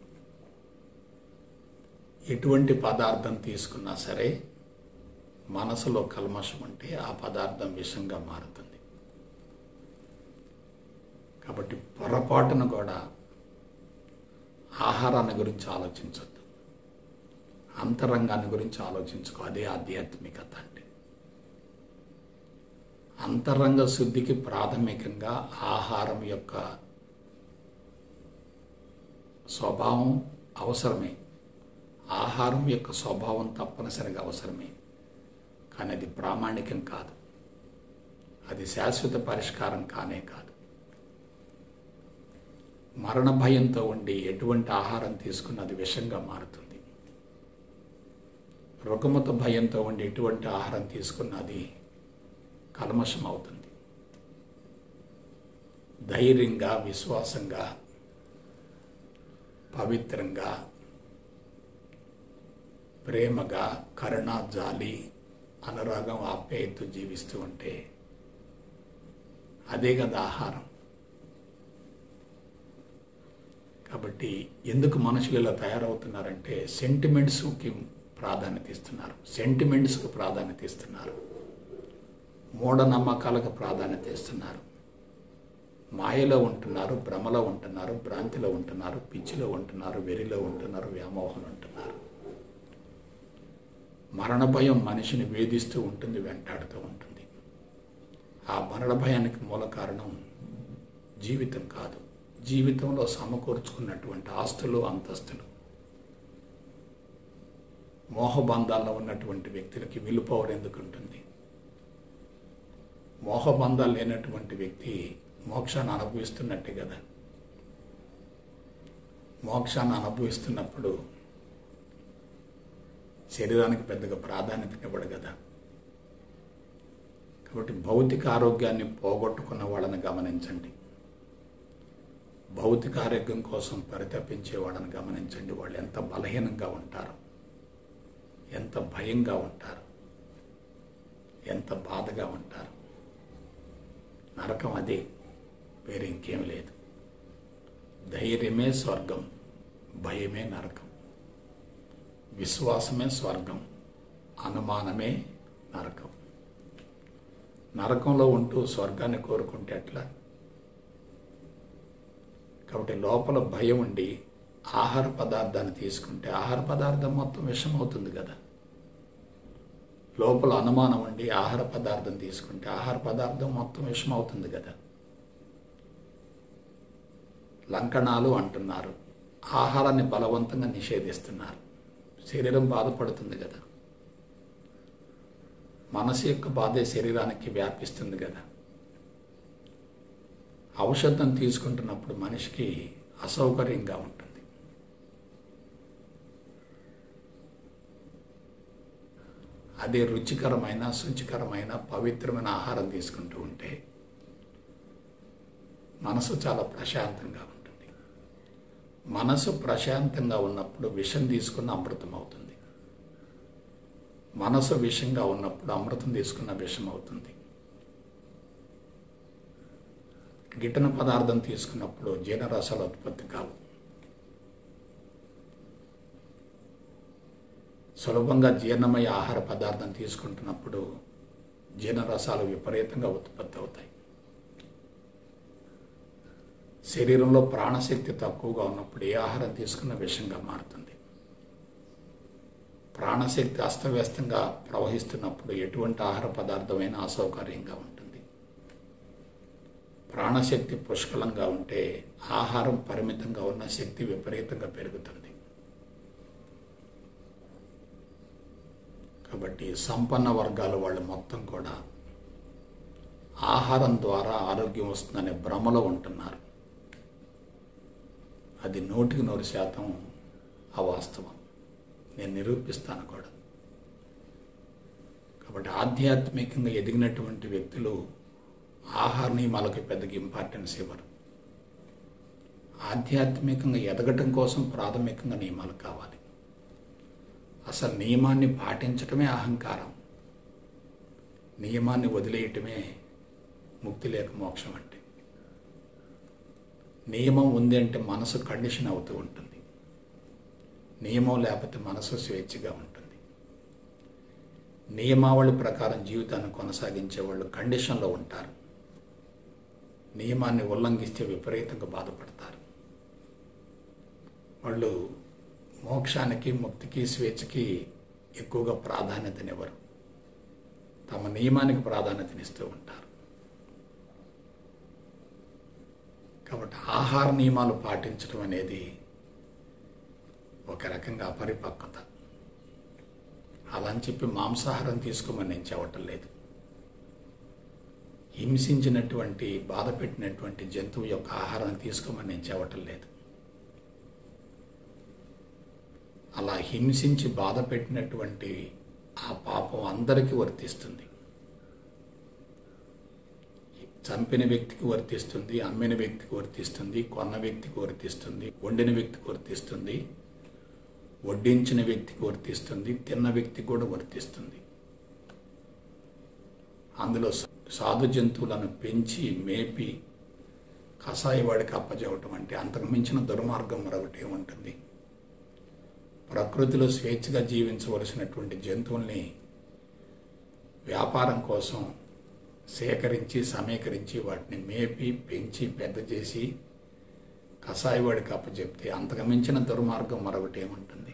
ఎటువంటి పదార్థం తీసుకున్నా సరే మనసులో కల్మషం ఉంటే ఆ పదార్థం విషంగా మారుతుంది కాబట్టి పొరపాటును కూడా ఆహారాన్ని గురించి ఆలోచించొద్దు అంతరంగాన్ని గురించి ఆలోచించుకో అదే ఆధ్యాత్మికత అంటే అంతరంగ శుద్ధికి ప్రాథమికంగా ఆహారం యొక్క స్వభావం అవసరమే ఆహారం యొక్క స్వభావం తప్పనిసరిగా అవసరమే కానీ అది ప్రామాణికం కాదు అది శాశ్వత పరిష్కారం కానే కాదు మరణ భయంతో ఉండి ఎటువంటి ఆహారం తీసుకున్న అది విషంగా మారుతుంది రుగమత భయంతో ఉండి ఎటువంటి ఆహారం తీసుకున్న అది కల్మషం అవుతుంది ధైర్యంగా విశ్వాసంగా పవిత్రంగా ప్రేమగా కరుణ జాలి అనురాగం ఆప్యాయత జీవిస్తూ ఉంటే అదే కదా ఆహారం కాబట్టి ఎందుకు మనుషులు ఇలా తయారవుతున్నారంటే సెంటిమెంట్స్కి ప్రాధాన్యత ఇస్తున్నారు సెంటిమెంట్స్కి ప్రాధాన్యత ఇస్తున్నారు మూఢనమ్మకాలకు ప్రాధాన్యత ఇస్తున్నారు మాయలో ఉంటున్నారు భ్రమలో ఉంటున్నారు భ్రాంతిలో ఉంటున్నారు పిచ్చిలో ఉంటున్నారు వెరిలో ఉంటున్నారు వ్యామోహంలో ఉంటున్నారు మరణ భయం మనిషిని వేధిస్తూ ఉంటుంది వెంటాడుతూ ఉంటుంది ఆ మరణ భయానికి మూల కారణం జీవితం కాదు జీవితంలో సమకూర్చుకున్నటువంటి ఆస్తులు అంతస్తులు మోహబంధాల్లో ఉన్నటువంటి వ్యక్తులకి విలుపవర్ ఎందుకు ఉంటుంది మోహబంధాలు లేనటువంటి వ్యక్తి మోక్షాన్ని అనుభవిస్తున్నట్టే కదా మోక్షాన్ని అనుభవిస్తున్నప్పుడు శరీరానికి పెద్దగా ప్రాధాన్యత ఇవ్వడు కదా కాబట్టి భౌతిక ఆరోగ్యాన్ని పోగొట్టుకున్న వాళ్ళని గమనించండి భౌతిక ఆరోగ్యం కోసం పరితపించే వాళ్ళని గమనించండి వాళ్ళు ఎంత బలహీనంగా ఉంటారు ఎంత భయంగా ఉంటారు ఎంత బాధగా ఉంటారు నరకం అదే వేరే ఇంకేం లేదు ధైర్యమే స్వర్గం భయమే నరకం విశ్వాసమే స్వర్గం అనుమానమే నరకం నరకంలో ఉంటూ స్వర్గాన్ని కోరుకుంటే ఎట్లా కాబట్టి లోపల భయం ఉండి ఆహార పదార్థాన్ని తీసుకుంటే ఆహార పదార్థం మొత్తం విషం అవుతుంది కదా లోపల అనుమానం ఉండి ఆహార పదార్థం తీసుకుంటే ఆహార పదార్థం మొత్తం విషం అవుతుంది కదా లంకణాలు అంటున్నారు ఆహారాన్ని బలవంతంగా నిషేధిస్తున్నారు శరీరం బాధపడుతుంది కదా మనసు యొక్క బాధే శరీరానికి వ్యాపిస్తుంది కదా ఔషధం తీసుకుంటున్నప్పుడు మనిషికి అసౌకర్యంగా ఉంటుంది అదే రుచికరమైన శుచికరమైన పవిత్రమైన ఆహారం తీసుకుంటూ ఉంటే మనసు చాలా ప్రశాంతంగా ఉంటుంది మనసు ప్రశాంతంగా ఉన్నప్పుడు విషం తీసుకున్న అమృతం అవుతుంది మనసు విషంగా ఉన్నప్పుడు అమృతం తీసుకున్న విషం అవుతుంది గిటన పదార్థం తీసుకున్నప్పుడు జీర్ణరసాల ఉత్పత్తి కావు సులభంగా జీర్ణమయ్యే ఆహార పదార్థం తీసుకుంటున్నప్పుడు జీర్ణరసాలు విపరీతంగా ఉత్పత్తి అవుతాయి శరీరంలో ప్రాణశక్తి తక్కువగా ఉన్నప్పుడు ఏ ఆహారం తీసుకున్న విషంగా మారుతుంది ప్రాణశక్తి అస్తవ్యస్తంగా ప్రవహిస్తున్నప్పుడు ఎటువంటి ఆహార పదార్థమైనా అసౌకర్యంగా ఉంటుంది ప్రాణశక్తి పుష్కలంగా ఉంటే ఆహారం పరిమితంగా ఉన్న శక్తి విపరీతంగా పెరుగుతుంది కాబట్టి సంపన్న వర్గాల వాళ్ళు మొత్తం కూడా ఆహారం ద్వారా ఆరోగ్యం వస్తుందనే భ్రమలో ఉంటున్నారు అది నూటికి నూరు శాతం అవాస్తవం నేను నిరూపిస్తాను కూడా కాబట్టి ఆధ్యాత్మికంగా ఎదిగినటువంటి వ్యక్తులు ఆహార నియమాలకు పెద్దగా ఇంపార్టెన్స్ ఇవ్వరు ఆధ్యాత్మికంగా ఎదగటం కోసం ప్రాథమికంగా నియమాలు కావాలి అసలు నియమాన్ని పాటించటమే అహంకారం నియమాన్ని వదిలేయటమే ముక్తి లేక మోక్షం అంటే నియమం ఉంది అంటే మనసు కండిషన్ అవుతూ ఉంటుంది నియమం లేకపోతే మనసు స్వేచ్ఛగా ఉంటుంది నియమావళి ప్రకారం జీవితాన్ని కొనసాగించే వాళ్ళు కండిషన్లో ఉంటారు నియమాన్ని ఉల్లంఘిస్తే విపరీతంగా బాధపడతారు వాళ్ళు మోక్షానికి ముక్తికి స్వేచ్ఛకి ఎక్కువగా ప్రాధాన్యతనివ్వరు తమ నియమానికి ప్రాధాన్యతనిస్తూ ఉంటారు కాబట్టి ఆహార నియమాలు పాటించడం అనేది ఒక రకంగా అపరిపక్వత అలా అని చెప్పి మాంసాహారం తీసుకోమని నేను చెప్పటం లేదు హింసించినటువంటి బాధ పెట్టినటువంటి జంతువు యొక్క ఆహారాన్ని తీసుకోమని నేను చెప్పటం లేదు అలా హింసించి బాధ పెట్టినటువంటి ఆ పాపం అందరికీ వర్తిస్తుంది చంపిన వ్యక్తికి వర్తిస్తుంది అమ్మిన వ్యక్తికి వర్తిస్తుంది కొన్న వ్యక్తికి వర్తిస్తుంది వండిన వ్యక్తికి వర్తిస్తుంది వడ్డించిన వ్యక్తికి వర్తిస్తుంది తిన్న వ్యక్తికి కూడా వర్తిస్తుంది అందులో సాధు జంతువులను పెంచి మేపి కషాయవాడికి అప్పచెవటం అంటే అంతకు మించిన దుర్మార్గం మరొకటి ఏముంటుంది ప్రకృతిలో స్వేచ్ఛగా జీవించవలసినటువంటి జంతువుల్ని వ్యాపారం కోసం సేకరించి సమీకరించి వాటిని మేపి పెంచి పెద్ద చేసి కషాయవాడికి అప్పచెప్తే అంతకు మించిన దుర్మార్గం మరొకటి ఏముంటుంది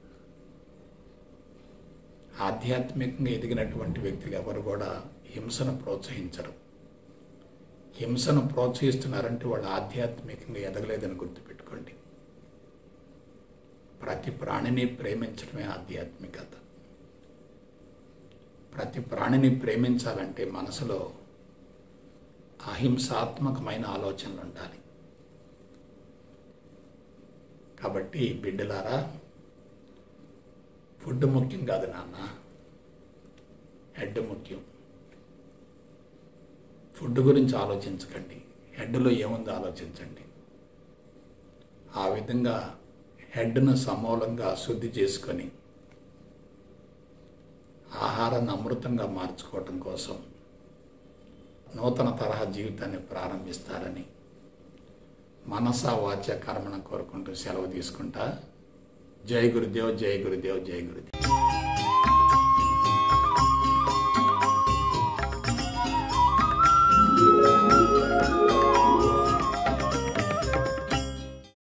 ఆధ్యాత్మికంగా ఎదిగినటువంటి వ్యక్తులు ఎవరు కూడా హింసను ప్రోత్సహించరు హింసను ప్రోత్సహిస్తున్నారంటే వాళ్ళు ఆధ్యాత్మికంగా ఎదగలేదని గుర్తుపెట్టుకోండి ప్రతి ప్రాణిని ప్రేమించడమే ఆధ్యాత్మికత ప్రతి ప్రాణిని ప్రేమించాలంటే మనసులో అహింసాత్మకమైన ఆలోచనలు ఉండాలి కాబట్టి బిడ్డలారా ఫుడ్ ముఖ్యం కాదు నాన్న హెడ్ ముఖ్యం ఫుడ్ గురించి ఆలోచించకండి హెడ్లో ఏముందో ఆలోచించండి ఆ విధంగా హెడ్ను సమూలంగా శుద్ధి చేసుకొని ఆహారాన్ని అమృతంగా మార్చుకోవటం కోసం నూతన తరహా జీవితాన్ని ప్రారంభిస్తారని మనస వాచ్య కర్మణ కోరుకుంటూ సెలవు తీసుకుంటా జై గురుదేవ్ జై గురుదేవ్ జై గురుదేవ్